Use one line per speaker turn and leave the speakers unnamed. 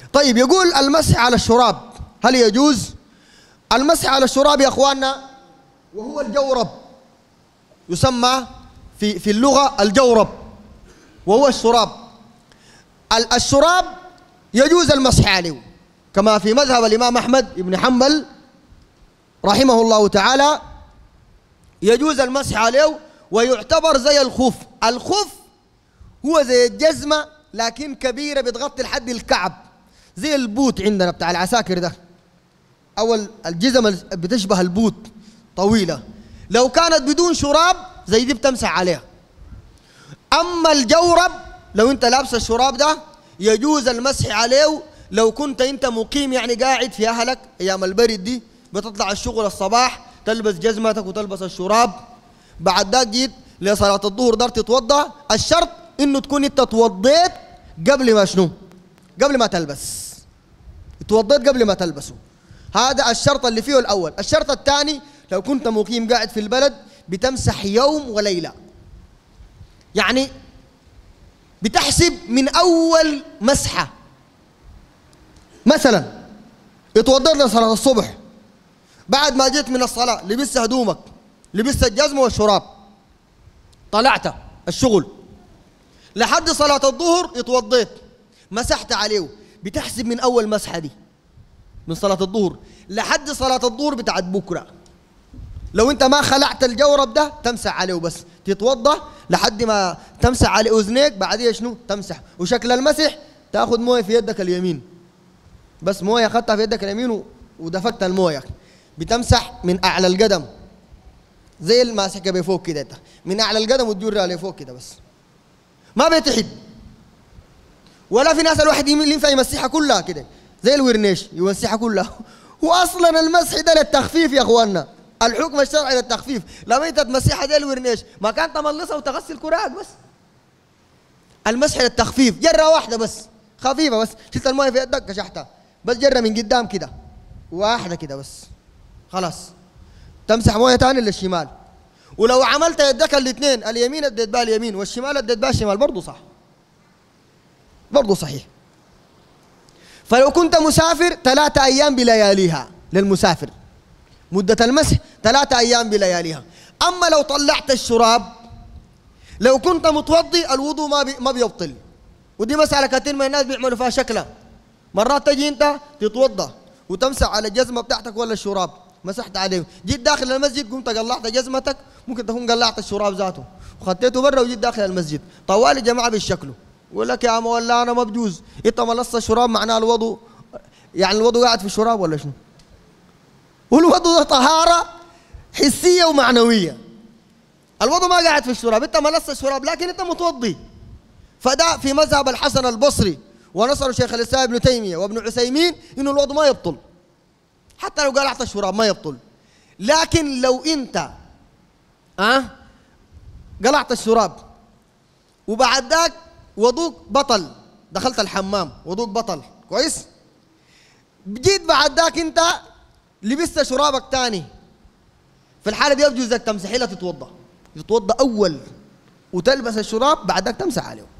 طيب يقول المسح على الشراب هل يجوز المسح على الشراب يا اخواننا وهو الجورب يسمى في في اللغه الجورب وهو الشراب ال- الشراب يجوز المسح عليه كما في مذهب الامام احمد بن حنبل رحمه الله تعالى يجوز المسح عليه ويعتبر زي الخف الخف هو زي الجزمة لكن كبيرة بتغطي لحد الكعب زي البوت عندنا بتاع العساكر ده أو ال- الجزم اللي بتشبه البوت طويلة لو كانت بدون شراب زي دي بتمسح عليها أما الجورب لو أنت لابس الشراب ده يجوز المسح عليه لو كنت أنت مقيم يعني قاعد في أهلك أيام البرد دي بتطلع الشغل الصباح تلبس جزمتك وتلبس الشراب بعد ذاك جيت لصلاة الظهر دار تتوضأ الشرط إنه تكون أنت توضيت قبل ما شنو؟ قبل ما تلبس توضيت قبل ما تلبسه هذا الشرط اللي فيه الأول الشرط الثاني لو كنت مقيم قاعد في البلد بتمسح يوم وليلة يعني بتحسب من أول مسحة مثلا اتوضيت لصلاة الصبح بعد ما جيت من الصلاة لبست هدومك لبست الجزمة والشراب طلعت الشغل لحد صلاة الظهر اتوضيت مسحت عليه بتحسب من أول مسحة دي من صلاة الظهر لحد صلاة الظهر بتاعت بكرة لو انت ما خلعت الجورب ده تمسح عليه بس تتوضا لحد ما تمسح على اذنيك بعدين شنو تمسح وشكل المسح تاخذ مويه في يدك اليمين بس مويه اخذتها في يدك اليمين و- ودفكت المويه بتمسح من اعلى القدم زي الماسكه بفوق كده انت من اعلى القدم وتجرها لفوق كده بس ما بيتحد ولا في ناس الواحد يم- ينفع يمسحها كلها كده زي الورنيش يمسحها كلها واصلا المسح ده للتخفيف يا اخواننا الحكم الشرعي للتخفيف لما انت تمسحها زي الورنيش ما كان تملصها وتغسل كراك بس المسح للتخفيف جره واحده بس خفيفه بس شلت المويه في يدك كشحتها بس جره من قدام كده واحده كده بس خلاص تمسح مويه ثاني للشمال ولو عملت يدك الاثنين اليمين اديت بها اليمين والشمال اديت بها الشمال برضه صح برضه صحيح فلو كنت مسافر ثلاثة أيام بلياليها للمسافر مدة المسح ثلاثة أيام بلياليها أما لو طلعت الشراب لو كنت متوضي الوضوء ما بي ما بيبطل ودي مسألة كثير من الناس بيعملوا فيها شكلها مرات تجي أنت تتوضأ وتمسح على الجزمة بتاعتك ولا الشراب مسحت عليه جيت داخل المسجد قمت قلعت جزمتك ممكن تكون قلعت الشراب ذاته وخطيته برا وجيت داخل المسجد طوالي جماعة بالشكله يقول لك يا مولانا ما بجوز انت ملصت الشراب معناه الوضوء يعني الوضوء قاعد في الشراب ولا شنو؟ والوضوء ده طهارة حسية ومعنوية الوضوء ما قاعد في الشراب انت ملصت الشراب لكن انت متوضي فده في مذهب الحسن البصري ونصر شيخ الاسلام ابن تيميه وابن عثيمين انه الوضوء ما يبطل حتى لو قلعت الشراب ما يبطل لكن لو انت اه قلعت الشراب وبعد ذاك وضوك بطل دخلت الحمام وضوك بطل كويس جيت بعد ذاك انت لبست شرابك تاني في الحاله دي يجوز انك تمسحي لها تتوضا تتوضا اول وتلبس الشراب بعد ذاك تمسح عليه